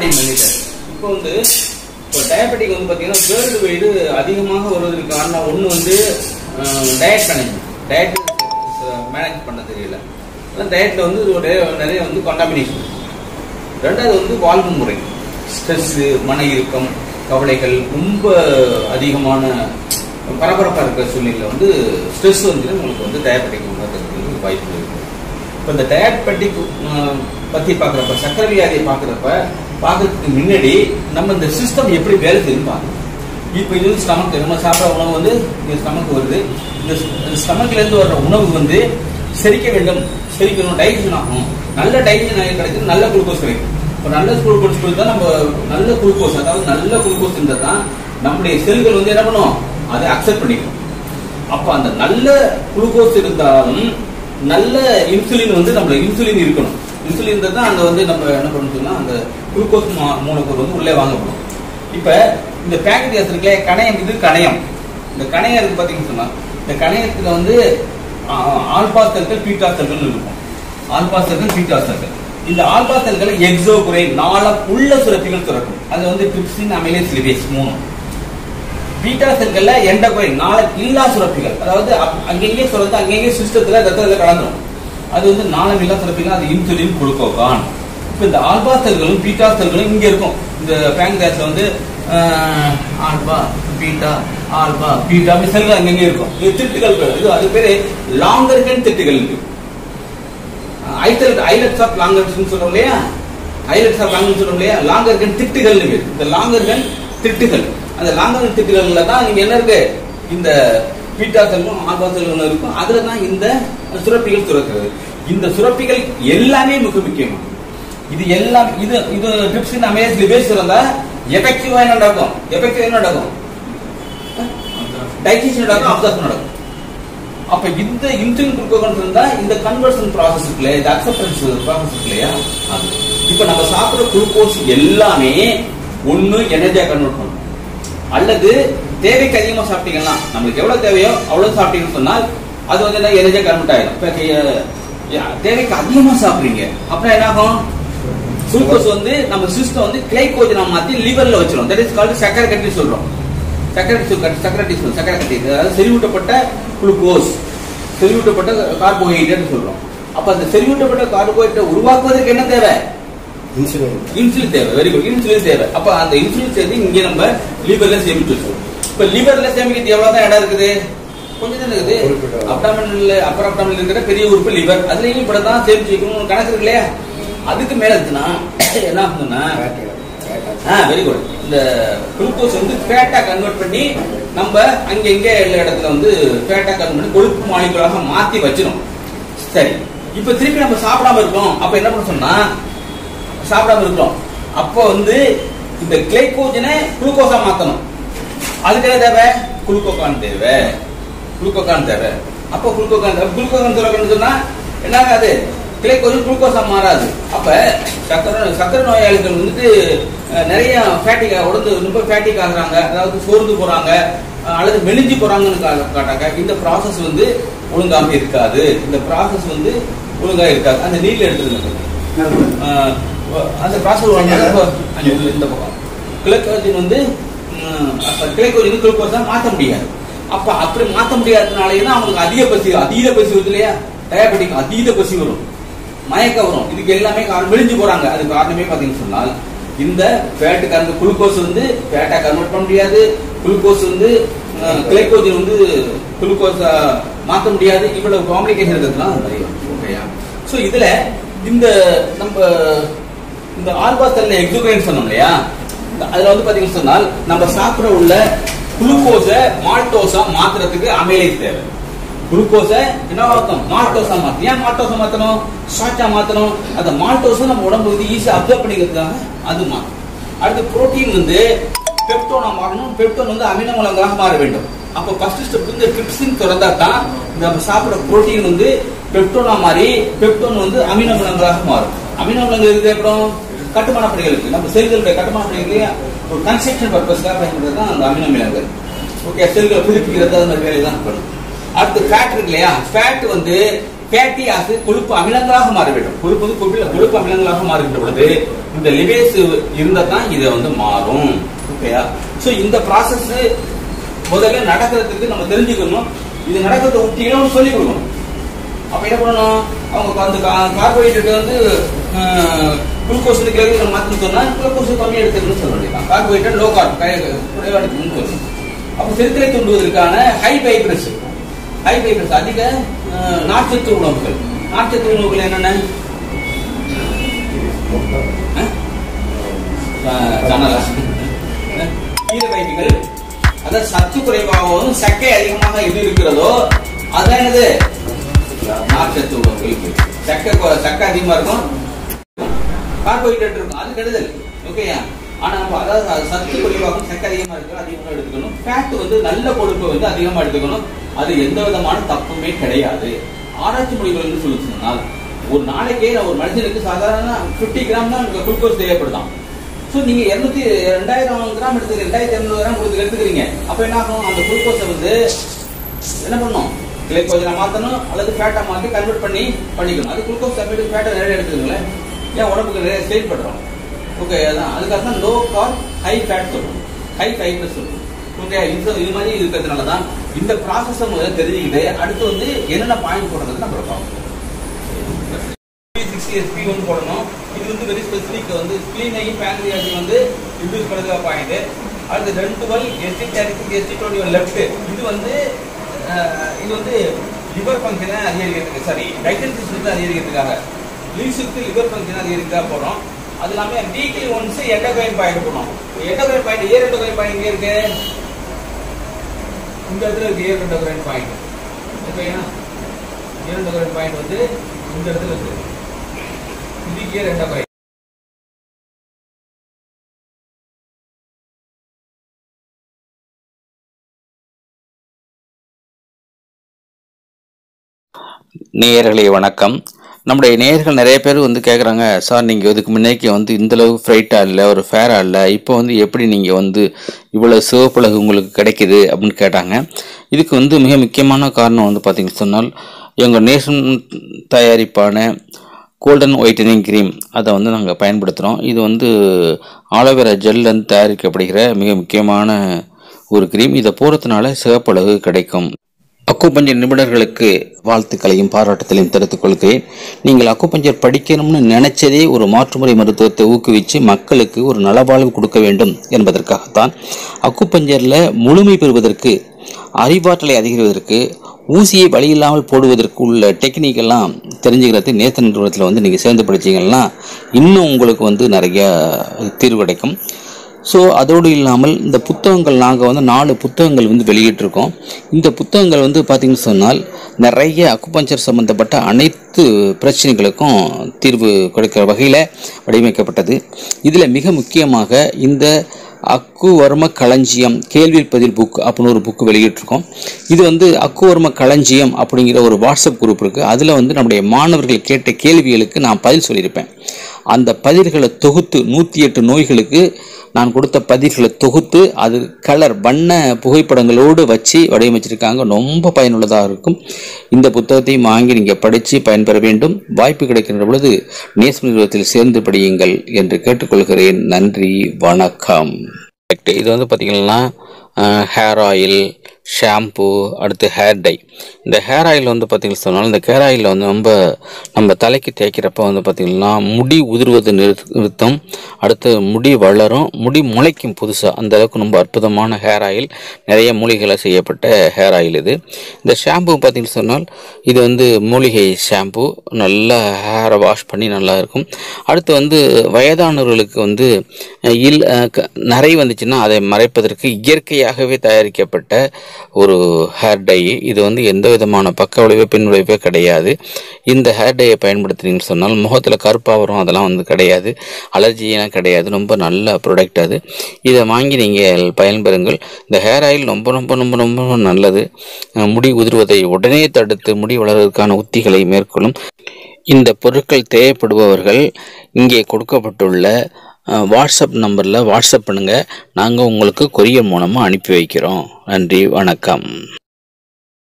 Diabetic mellitus இப்போ வந்து இப்போ டயபெட்டிக் வந்து பார்த்தீங்கன்னா வேர்ல்டு வைடு அதிகமாக வருவதற்கு காரணம் ஒன்று வந்து டயட் மேனேஜ்மெண்ட் டயட் மேனேஜ் பண்ண தெரியல டயட்ல வந்து ஒரு நிறைய- நிறைய வந்து கண்டாமினேஷன் ரெண்டாவது வந்து வாழ்வு முறை ஸ்ட்ரெஸ்ஸு மன இறுக்கம் கவலைகள் ரொம்ப அதிகமான பரபரப்பாக இருக்கிற சூழ்நிலையில் வந்து ஸ்ட்ரெஸ் வந்து உங்களுக்கு வந்து டயபெட்டிக் வர்றதுக்கு வாய்ப்பு இருக்கு இப்போ இந்த டயபெட்டிக் பற்றி பார்க்குறப்ப சக்கரை வியாதியை பார்க்குறப்ப பார்க்கறதுக்கு முன்னாடி நம்ம இந்த சிஸ்டம் எப்படி வேலை செய்யுதுன்னு பார்க்கணும் இப்போ இது வந்து ஸ்டமக் நம்ம சாப்பிட்ற உணவு வந்து இந்த ஸ்டமக் வருது இந்த ஸ்டமக்லேருந்து வர்ற உணவு வந்து செரிக்க வேண்டும் செரிக்கணும் டைஜஷன் ஆகணும் நல்ல டைஜஷன் ஆகி கிடைக்கும் நல்ல குளுக்கோஸ் கிடைக்கும் இப்போ நல்ல குளுக்கோஸ் கொடுத்தா நம்ம நல்ல குளுக்கோஸ் அதாவது நல்ல குளுக்கோஸ் இருந்தால் தான் நம்முடைய செல்கள் வந்து என்ன பண்ணும் அதை அக்செப்ட் பண்ணிக்கும் அப்ப அந்த நல்ல குளுக்கோஸ் இருந்தாலும் நல்ல இன்சுலின் வந்து நம்ம இன்சுலின் இருக்கணும் இன்சுலின் இருந்தால் தான் அந்த வந்து நம்ம என்ன பண்ணணும்னா அந்த குளுக்கோஸ் மூலக்கூறு வந்து உள்ளே வாங்கப்படும் இப்ப இந்த பேங்க்ரியாஸ் இருக்கே கணையம் இது கணையம் இந்த கணையம் இருக்கு பாத்தீங்கன்னு சொன்னா இந்த கணையத்துல வந்து ஆ, ஆல்பா செல்கள் பீட்டா செல்கள் இருக்கும் ஆல்பா செல்கள் பீட்டா செல்கள் இந்த ஆல்பா செல்களை எக்ஸோகுரை நாளம் உள்ள சுரப்பிகள் சுரக்கும் அது வந்து டிரிப்சின் அமைலேஸ் லிபேஸ் மூணு பீட்டா செல்கள்ல எண்டோக்ரைன் நாள இல்லா சுரப்பிகள் அதாவது அப்- அங்கங்கே சுரந்து அங்கங்கே சிஸ்டத்துல ரத்தத்துல கலந்துரும் அது வந்து நாளம் இல்லா சுரப்பிகள் அது இன்சுலின் குளுக்கோகான் இப்போ இந்த ஆல்பா செல்களும் பீட்டா செல்களும் இங்க இருக்கும் இந்த பேங்க்ரியாஸ்ல வந்து ஆஹ், ஆல்பா பீட்டா ஆல்பா பீட்டா அப்படி செல்கள் அங்கங்கே இருக்கும் இது திட்டுகள் இது அது பேரு லாங்கர்கன் திட்டுகள் இருக்கு ஐத்தல் ஐலட்ஸ் ஆஃப் லாங்கர்ஸ் சொல்றோம் இல்லையா ஐலட்ஸ் ஆஃப் லாங்கர்ஸ் சொல்றோம் இல்லையா லாங்கர்கன் திட்டுகள் பேர் இந்த லாங்கர்கன் திட்டுகள் அந்த லாங்கர்கன் திட்டுகள்ல தான் நீங்க என்ன இருக்கு இந்த பீட்டா செல்லும் ஆல்பா செல்லும் இருக்கும் அதுல தான் இந்த சுரப்பிகள் சுரக்கிறது இந்த சுரப்பிகள் எல்லாமே மிக முக்கியமானது இது எல்லாம் இது இது டிப்ஸின் அமேஸ் லிபேஸ் இருந்தா எஃபெக்டிவா என்ன நடக்கும் எஃபெக்டிவ் என்ன நடக்கும் டைஜஷன் நடக்கும் அப்சர்வ் நடக்கும் அப்ப இந்த இன்சுலின் குளுக்கோகன் இருந்தா இந்த கன்வர்ஷன் ப்ராசஸ் இருக்குல்ல இந்த அக்செப்டன்ஸ் ப்ராசஸ் இருக்கு இல்லையா அது இப்ப நம்ம சாப்பிடுற குளுக்கோஸ் எல்லாமே ஒண்ணு எனர்ஜியா கன்வெர்ட் பண்ணும் அல்லது தேவைக்கு அதிகமா சாப்பிட்டீங்கன்னா நம்மளுக்கு எவ்வளவு தேவையோ அவ்வளவு சாப்பிட்டீங்கன்னு சொன்னால் அது வந்து என்ன எனர்ஜியா கன்வெர்ட் ஆயிடும் இப்ப கே- யா- தேவைக்கு அதிகமா சாப்பிடுறீங்க அப்புறம் என்ன ஆகும் குளுக்கோஸ் வந்து நம்ம சிஸ்டம் வந்து கிளைகோஜனா மாத்தி லிவர்ல வச்சிரும் தட் இஸ் கால்டு சக்கரை கட்டி சொல்றோம் சக்கரை சக்கரை டி சக்கரை கட்டி அதாவது செறிவூட்டப்பட்ட குளுக்கோஸ் செறிவூட்டப்பட்ட கார்போஹைட்ரேட் சொல்றோம் அப்ப அந்த செறிவூட்டப்பட்ட கார்போஹைட்ரேட் உருவாக்குவதற்கு என்ன தேவை இன்சுலின் இன்சுலின் தேவை வெரி குட் இன்சுலின் தேவை அப்ப அந்த இன்சுலின் சேர்ந்து இங்க நம்ம லிவர்ல சேமிச்சு வச்சிருக்கோம் இப்ப லிவர்ல சேமிக்கிறது எவ்வளவு தான் இடம் இருக்குது கொஞ்சம் தான் இருக்குது குறிப்பிட்ட. அப்டாமினல் அப்பர் அப்டாமினல் இருக்கிற பெரிய உறுப்பு லிவர் அதுலயும் இப்படி தான் சேமிச்சு வைக்கணும் கணக்கு இருக்கு இல்லையா அதுக்கு மேல இருந்துச்சுன்னா என்ன ஆகுதுன்னா ஆ வெரி குட் இந்த குளுக்கோஸ் வந்து ஃபேட்டா கன்வெர்ட் பண்ணி நம்ம அங்க இங்க எல்லா இடத்துல வந்து ஃபேட்டா கன்வெர்ட் பண்ணி கொழுப்பு மாலிகுலாக மாத்தி வச்சிரும் சரி இப்ப திருப்பி நம்ம சாப்பிடாம இருக்கோம் அப்ப என்ன பண்ண சொன்னா சாப்பிடாம இருக்கிறோம் அப்போ வந்து இந்த கிளைகோஜனை குளுக்கோஸா மாத்தணும் அதுக்கு என்ன தேவை குளுக்கோகான் தேவை குளுக்கோகான் தேவை அப்போ குளுக்கோகான் தேவை குளுக்கோகான் தேவைன்னு சொன்னா என்ன ஆகாது கிளைகோஜன் குளுக்கோஸா மாறாது அப்ப சக்கரை சக்கரை நோயாளிகள் வந்துட்டு அஹ், நிறைய ஃபேட்டிக் உடம்பு ரொம்ப ஃபேட்டிக் ஆகுறாங்க அதாவது சோர்ந்து போறாங்க அஹ், அல்லது மெலிஞ்சு போறாங்கன்னு கா- காட்டாங்க இந்த ப்ராசஸ் வந்து ஒழுங்காம இருக்காது இந்த ப்ராசஸ் வந்து ஒழுங்கா இருக்காது அந்த நீர்ல எடுத்துருங்க ஆஹ் அந்த ப்ராசஸ் இந்த பக்கம் கிளைக்கோஜன் வந்து ம், அப்ப கிளைக்கோஜன் குளுக்கோஸ் தான் மாற்ற முடியாது அப்ப அப்படி மாற்ற முடியாததுனாலே தான் அவங்களுக்கு அதிக பசி அதீத பசி வருது இல்லையா டயபெட்டிக் அதீத பசி வரும் மயக்கம் வரும் இதுக்கு எல்லாமே காரணம் விழிஞ்சு போறாங்க அது காரணமே பாத்தீங்கன்னு சொன்னால் இந்த ஃபேட்டு கலந்து குளுக்கோஸ் வந்து ஃபேட்டா கன்வெர்ட் பண்ண முடியாது குளுக்கோஸ் வந்து கிளைக்கோஜன் வந்து குளுக்கோஸ் மாற்ற முடியாது இவ்வளவு காம்ப்ளிகேஷன் இருக்கிறதுலாம் ஓகேயா ஸோ இதுல இந்த நம்ம இந்த ஆல்பா செல்ல எக்ஸோகிரைன் சொன்னோம் இல்லையா இந்த- அதுல வந்து பாத்தீங்கன்னு சொன்னால் நம்ம சாப்பிட உள்ள குளுக்கோஸை மால்டோஸா மாத்துறதுக்கு அமைலேஸ் தேவை குளுக்கோஸை என்ன மாத்தணும் மால்டோஸா மாத்தணும் ஏன் மால்டோஸா மாத்தணும் ஷார்ட்டா மாத்தணும் அந்த மால்டோஸை நம்ம உடம்பு வந்து ஈஸியா அப்சர்வ் பண்ணிக்கிறதுக்காக அது மாத்தணும் அடுத்து புரோட்டீன் வந்து பெப்டோனா மாறணும் பெப்டோன் வந்து அமினோ அமிலங்களாக மாற வேண்டும் அப்போ ஃபர்ஸ்ட் ஸ்டெப் வந்து டிரிப்சின் திறந்தா தான் நம்ம சாப்பிடுற புரோட்டீன் வந்து பெப்டோனா மாறி பெப்டோன் வந்து அமினோ அமிலங்களாக மாறும் அமினோ அமிலங்கள் இருக்கு அப்புறம் கட்டுமான பணிகளுக்கு நம்ம செல்களுடைய கட்டுமான பணிகளுக்கு ஒரு கன்ஸ்ட்ரக்ஷன் பர்பஸ்க்காக பயன்படுறது தான் அந்த அமினோ அமிலங்கள் ஓகே செல்களை புதுப்பிக்கிறது அந்த மாதிரி வேலை தான் பண்ணும் அடுத்து ஃபேட் இருக்கு இல்லையா ஃபேட் வந்து ஃபேட்டி ஆசிட் கொழுப்பு அமிலங்களாக மாற வேண்டும் கொழுப்பு வந்து கொழுப்பு கொழுப்பு அமிலங்களாக மாறுகின்ற பொழுது இந்த லிபேஸ் இருந்தா தான் இதை வந்து மாறும் ஓகேயா சோ இந்த ப்ராசஸ் முதல்ல நடக்கிறதுக்கு நம்ம தெரிஞ்சுக்கணும் இது நடக்கிறத உத்திகளும் சொல்லி கொடுக்கணும் அப்ப என்ன பண்ணணும் அவங்க அந்த கார்போஹைட்ரேட் வந்து குளுக்கோஸ் கிழங்கு மாற்றணும் சொன்னா குளுக்கோஸ் கம்மியாக எடுத்துக்கணும்னு சொல்ல வேண்டியதான் கார்போஹைட்ரேட் லோ கார்ப் குறைவா எடுத்துக்கணும்னு சொல்லணும் அப்ப சிறுத்திரை தூண்டுவதற்கான ஹை ஃபைப்ரஸ் ஹை ஃபைப்ரஸ் அதிக அஹ், நார்ச்சத்து உணவுகள் நார்ச்சத்து உணவுகள் என்னென்ன அஹ், ஜன்னலா? அஹ், கீரை வகைகள் அதாவது சத்து குறைவாகவும் சக்கை அதிகமாக எது இருக்கிறதோ அதான் என்னது நார்ச்சத்து உணவுகள் சக்கை கொ- சக்கை அதிகமா இருக்கும் கார்போஹைட்ரேட் இருக்கும் அது கெடுதல் ஓகேயா ஆனா நம்ம அதாவது அது சத்து குறைவாகவும் சக்கை அதிகமா இருக்கு அதிகமா எடுத்துக்கணும் ஃபேட் வந்து நல்ல கொழுப்பை வந்து அதிகமா எடுத்துக்கணும் அது எந்த விதமான தப்புமே கிடையாது ஆராய்ச்சி மொழிகள் வந்து சொல்லி சொன்னால் ஒரு நாளைக்கே ஒரு மனுஷனுக்கு சாதாரண 50 கிராம் தான் குளுக்கோஸ் தேவைப்படுதாம் ஸோ நீங்க இருநூத்தி ரெண்டாயிரம் கிராம் எடுத்து ரெண்டாயிரத்தி இரநூறு கிராம் கொடுத்து எடுத்துக்கிறீங்க அப்ப என்ன ஆகும் அந்த குளுக்கோஸை வந்து என்ன பண்ணும் கிளைக்கோஜனை மாத்தணும் அல்லது ஃபேட்டா மாத்தி கன்வெர்ட் பண்ணி பண்ணிக்கணும் அது குளுக்கோஸ் டேப்லெட் ஃபேட்டை நிறைய எடுத்துக்கங்களேன் ஏன் உடம்புக்கு நிறைய ஸ்ட்ரெயின் பண்றோம் ஓகே அதான் அதுக்காக தான் லோ கார் ஹை ஃபேட் சொல்றோம் ஹை ஃபைபர் சொல்றோம் ஓகே இது இது மாதிரி இருக்கிறதுனால தான் இந்த ப்ராசஸை முதல்ல தெரிஞ்சுக்கிட்டு அடுத்து வந்து என்னென்ன பாயிண்ட் போடுறது நம்ம பார்ப்போம் சிக்ஸ்டி எஸ்பி ஒன்று போடணும் இது வந்து வெரி ஸ்பெசிஃபிக் வந்து ஸ்பிளீனையும் பேங்க்ரியாஜி வந்து இன்டியூஸ் பண்ணுறதுல பாயிண்ட் அடுத்து ரெண்டு twelve ST thirty ST twenty one left இது வந்து அஹ், இது வந்து லிவர் ஃபங்க்ஷனை அதிகரிக்கிறதுக்கு சாரி டைஜஸ்டிவ் வந்து அதிகரிக்கிறதுக்காக லீவ்ஸுக்கு லிவர் ஃபங்க்ஷன் அதிகரிக்கிறதா போகிறோம் அது இல்லாமல் வீக்லி ஒன்ஸ் எண்டோகைன் பாயிண்ட் போடணும் எண்டோகைன் பாயிண்ட் ஏர் எண்டோகைன் பாயிண்ட் எங்கே இருக்கு இந்த இடத்துல இருக்கு ஏர் எண்டோகைன் பாயிண்ட் ஓகேயா ஏர் எண்டோகைன் பாயிண்ட் வந்து இந்த இடத்துல இருக்கு இது கியர் எண்டோகைன் நேயர்களே வணக்கம் நம்முடைய நேயர்கள் நிறைய பேர் வந்து கேட்குறாங்க சார் நீங்கள் இதுக்கு முன்னேக்கு வந்து இந்தளவு ஃப்ரைட்டாக இல்லை ஒரு ஃபேராக இல்லை இப்போ வந்து எப்படி நீங்கள் வந்து இவ்வளோ சிவப்பழகு உங்களுக்கு கிடைக்குது அப்படின்னு கேட்டாங்க இதுக்கு வந்து மிக முக்கியமான காரணம் வந்து பார்த்தீங்கன்னு சொன்னால் எங்கள் நேஷன் தயாரிப்பான கோல்டன் ஒயிட்டனிங் க்ரீம் அதை வந்து நாங்கள் பயன்படுத்துகிறோம் இது வந்து ஆலோவேரா ஜெல்லேருந்து தயாரிக்கப்படுகிற மிக முக்கியமான ஒரு க்ரீம் இதை போகிறதுனால சிவப்பழகு கிடைக்கும் அக்குபஞ்சர் நிபுணர்களுக்கு வாழ்த்துக்களையும் பாராட்டுதலையும் தெரிவித்துக் கொள்கிறேன் நீங்கள் அக்குபஞ்சர் படிக்கணும்னு நினைச்சதே ஒரு மாற்றுமுறை மருத்துவத்தை ஊக்குவித்து மக்களுக்கு ஒரு நலவாழ்வு கொடுக்க வேண்டும் என்பதற்காகத்தான் அக்குபஞ்சரில் முழுமை பெறுவதற்கு அறிவாற்றலை அதிகரிப்பதற்கு ஊசியை வழியில்லாமல் போடுவதற்கு உள்ள டெக்னிக் எல்லாம் தெரிஞ்சுக்கிறது நேத்த நிறுவனத்தில் வந்து நீங்கள் சேர்ந்து படிச்சீங்கன்னா இன்னும் உங்களுக்கு வந்து நிறைய தீர்வு கிடைக்கும் ஸோ அதோடு இல்லாமல் இந்த புத்தகங்கள் நாங்கள் வந்து நாலு புத்தகங்கள் வந்து வெளியிட்டிருக்கோம் இந்த புத்தகங்கள் வந்து பார்த்திங்கன்னு சொன்னால் நிறைய அக்குபஞ்சர் சம்மந்தப்பட்ட அனைத்து பிரச்சனைகளுக்கும் தீர்வு கொடுக்கிற வகையில் வடிவமைக்கப்பட்டது இதில் மிக முக்கியமாக இந்த அக்குவர்ம களஞ்சியம் கேள்வி பதில் புக் அப்படின்னு ஒரு புக் வெளியிட்டிருக்கோம் இது வந்து அக்குவர்ம களஞ்சியம் அப்படிங்கிற ஒரு வாட்ஸ்அப் குரூப் இருக்குது அதில் வந்து நம்முடைய மாணவர்கள் கேட்ட கேள்விகளுக்கு நான் பதில் சொல்லியிருப்பேன் அந்த பதில்களை தொகுத்து நூற்றி எட்டு நோய்களுக்கு நான் கொடுத்த பதில்களை தொகுத்து அது கலர் வண்ண புகைப்படங்களோடு வச்சு வடிவமைச்சிருக்காங்க ரொம்ப பயனுள்ளதாக இருக்கும் இந்த புத்தகத்தையும் வாங்கி நீங்கள் படித்து பயன்பெற வேண்டும் வாய்ப்பு கிடைக்கின்ற பொழுது நேஸ் நிறுவனத்தில் சேர்ந்து படியுங்கள் என்று கேட்டுக்கொள்கிறேன் நன்றி வணக்கம் இது வந்து பார்த்திங்கன்னா ஹேர் ஆயில் ஷாம்பு அடுத்து ஹேர் டை இந்த ஹேர் ஆயில் வந்து பார்த்திங்கன்னா சொன்னால் இந்த ஹேர் ஆயிலில் வந்து நம்ம நம்ம தலைக்கு தேய்க்கிறப்ப வந்து பார்த்திங்கன்னா முடி உதிர்வது நிறு- நிறுத்தம் அடுத்து முடி வளரும் முடி முளைக்கும் புதுசாக அந்த அளவுக்கு ரொம்ப அற்புதமான ஹேர் ஆயில் நிறைய மூலிகைகளை செய்யப்பட்ட ஹேர் ஆயில் இது இந்த ஷாம்பு பார்த்திங்கன்னு சொன்னால் இது வந்து மூலிகை ஷாம்பு நல்லா ஹேரை வாஷ் பண்ணி நல்லா இருக்கும் அடுத்து வந்து வயதானவர்களுக்கு வந்து அஹ், இல் அஹ், க- நரை வந்துச்சுன்னா அதை மறைப்பதற்கு இயற்கையாகவே தயாரிக்கப்பட்ட ஒரு ஹேர் டை இது வந்து எந்த விதமான பக்க விளைவோ பின் விளைவோ கிடையாது இந்த ஹேர் டையை பயன்படுத்துனீங்கன்னு சொன்னால் முகத்தில் கருப்பாக வரும் அதெல்லாம் வந்து கிடையாது அலர்ஜியெல்லாம் கிடையாது ரொம்ப நல்ல ப்ராடக்ட் அது இதை வாங்கி நீங்கள் பயன்பெறுங்கள் இந்த ஹேர் ஆயில் ரொம்ப ரொம்ப ரொம்ப ரொம்ப நல்லது அஹ் முடி உதிர்வதை உடனே தடுத்து முடி வளர்வதற்கான உத்திகளை மேற்கொள்ளும் இந்த பொருட்கள் தேவைப்படுபவர்கள் இங்கே கொடுக்கப்பட்டுள்ள அஹ், வாட்ஸ்அப் நம்பரில் வாட்ஸ்அப் பண்ணுங்கள் நாங்கள் உங்களுக்கு கொரியர் மூலமாக அனுப்பி வைக்கிறோம் நன்றி வணக்கம்